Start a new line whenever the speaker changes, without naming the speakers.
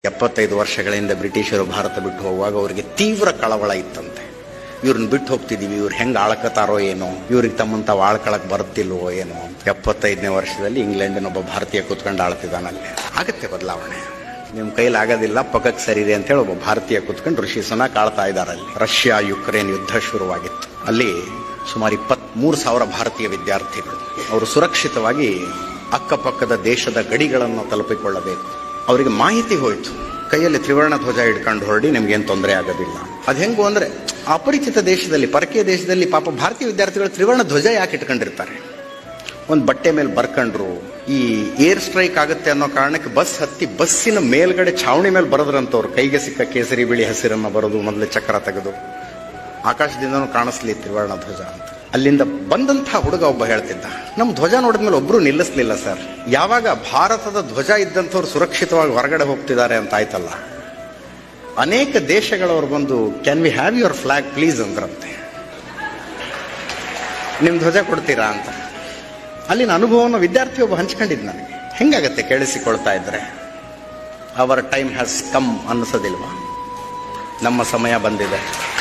ಎಪ್ಪತ್ತೈದು ವರ್ಷಗಳಿಂದ ಬ್ರಿಟಿಷರು ಭಾರತ ಬಿಟ್ಟು ಹೋಗುವಾಗ ಅವರಿಗೆ ತೀವ್ರ ಕಳವಳ ಇತ್ತಂತೆ ಇವ್ರನ್ನ ಬಿಟ್ಟು ಹೋಗ್ತಿದೀವಿ ಇವ್ರು ಹೆಂಗ್ ಆಳ್ಕತಾರೋ ಏನೋ ಇವ್ರಿಗೆ ತಮ್ಮಂತ ಆಳ್ಕೊಳಕ್ ಬರುತ್ತಿಲ್ವೋ ಏನೋ ಅಂತ ಎಪ್ಪತ್ತೈದನೇ ವರ್ಷದಲ್ಲಿ ಇಂಗ್ಲೆಂಡಿನ ಒಬ್ಬ ಭಾರತೀಯ ಕುತ್ಕೊಂಡು ಆಳ್ತಿದ್ದಾನಲ್ಲಿ ಆಗತ್ತೆ ಬದಲಾವಣೆ ನಿಮ್ ಕೈಲಿ ಆಗೋದಿಲ್ಲ ಪಕ್ಕಕ್ಕೆ ಸರಿದೆ ಅಂತ ಹೇಳಿ ಒಬ್ಬ ಭಾರತೀಯ ಕುತ್ಕೊಂಡು ಋಷಿ ಸುನಾಕ್ ಆಳ್ತಾ ಇದ್ದಾರೆ ಅಲ್ಲಿ ರಷ್ಯಾ ಯುಕ್ರೇನ್ ಯುದ್ಧ ಶುರುವಾಗಿತ್ತು ಅಲ್ಲಿ ಸುಮಾರು ಇಪ್ಪತ್ತ್ ಮೂರು ಸಾವಿರ ಭಾರತೀಯ ವಿದ್ಯಾರ್ಥಿಗಳು ಅವರು ಸುರಕ್ಷಿತವಾಗಿ ಅಕ್ಕಪಕ್ಕದ ದೇಶದ ಗಡಿಗಳನ್ನು ತಲುಪಿಕೊಳ್ಳಬೇಕು ಅವರಿಗೆ ಮಾಹಿತಿ ಹೋಯಿತು ಕೈಯಲ್ಲಿ ತ್ರಿವರ್ಣ ಧ್ವಜ ಇಟ್ಕೊಂಡು ಹೊರಡಿ ನಿಮ್ಗೇನು ತೊಂದರೆ ಆಗೋದಿಲ್ಲ ಅದು ಹೆಂಗು ಅಂದ್ರೆ ಅಪರಿಚಿತ ದೇಶದಲ್ಲಿ ಪರಕೀಯ ದೇಶದಲ್ಲಿ ಪಾಪ ಭಾರತೀಯ ವಿದ್ಯಾರ್ಥಿಗಳು ತ್ರಿವರ್ಣ ಧ್ವಜ ಯಾಕೆ ಇಟ್ಕೊಂಡಿರ್ತಾರೆ ಒಂದು ಬಟ್ಟೆ ಮೇಲೆ ಬರ್ಕೊಂಡ್ರು ಈ ಏರ್ ಸ್ಟ್ರೈಕ್ ಆಗುತ್ತೆ ಅನ್ನೋ ಕಾರಣಕ್ಕೆ ಬಸ್ ಹತ್ತಿ ಬಸ್ಸಿನ ಮೇಲ್ಗಡೆ ಛಾವಣಿ ಮೇಲೆ ಬರೋದ್ರಂತವ್ರು ಕೈಗೆ ಸಿಕ್ಕ ಕೇಸರಿ ಬಿಳಿ ಹಸಿರನ್ನ ಬರೋದು ಮೊದಲೇ ಚಕ್ರ ತೆಗೆದು ಆಕಾಶದಿಂದನೂ ಕಾಣಿಸ್ಲಿ ತ್ರಿವರ್ಣ ಧ್ವಜ ಅಂತ ಅಲ್ಲಿಂದ ಬಂದಂತಹ ಹುಡುಗ ಒಬ್ಬ ಹೇಳ್ತಿದ್ದ ನಮ್ಮ ಧ್ವಜ ನೋಡಿದ್ಮೇಲೆ ಒಬ್ರು ನಿಲ್ಲಿಸ್ಲಿಲ್ಲ ಸರ್ ಯಾವಾಗ ಭಾರತದ ಧ್ವಜ ಇದ್ದಂಥವ್ರು ಸುರಕ್ಷಿತವಾಗಿ ಹೊರಗಡೆ ಹೋಗ್ತಿದ್ದಾರೆ ಅಂತ ಆಯ್ತಲ್ಲ ಅನೇಕ ದೇಶಗಳವ್ರು ಬಂದು can we have your flag please ಅಂದ್ರಂತೆ ನಿಮ್ ಧ್ವಜ ಕೊಡ್ತೀರಾ ಅಂತ ಅಲ್ಲಿನ ಅನುಭವವನ್ನು ವಿದ್ಯಾರ್ಥಿ ಒಬ್ಬ ಹಂಚ್ಕೊಂಡಿದ್ ನನಗೆ ಹೆಂಗಾಗತ್ತೆ ಕೇಳಿಸಿಕೊಳ್ತಾ ಇದ್ರೆ ಅವರ್ ಟೈಮ್ ಹ್ಯಾಸ್ ಕಮ್ ಅನ್ನಿಸೋದಿಲ್ವಾ ನಮ್ಮ ಸಮಯ ಬಂದಿದೆ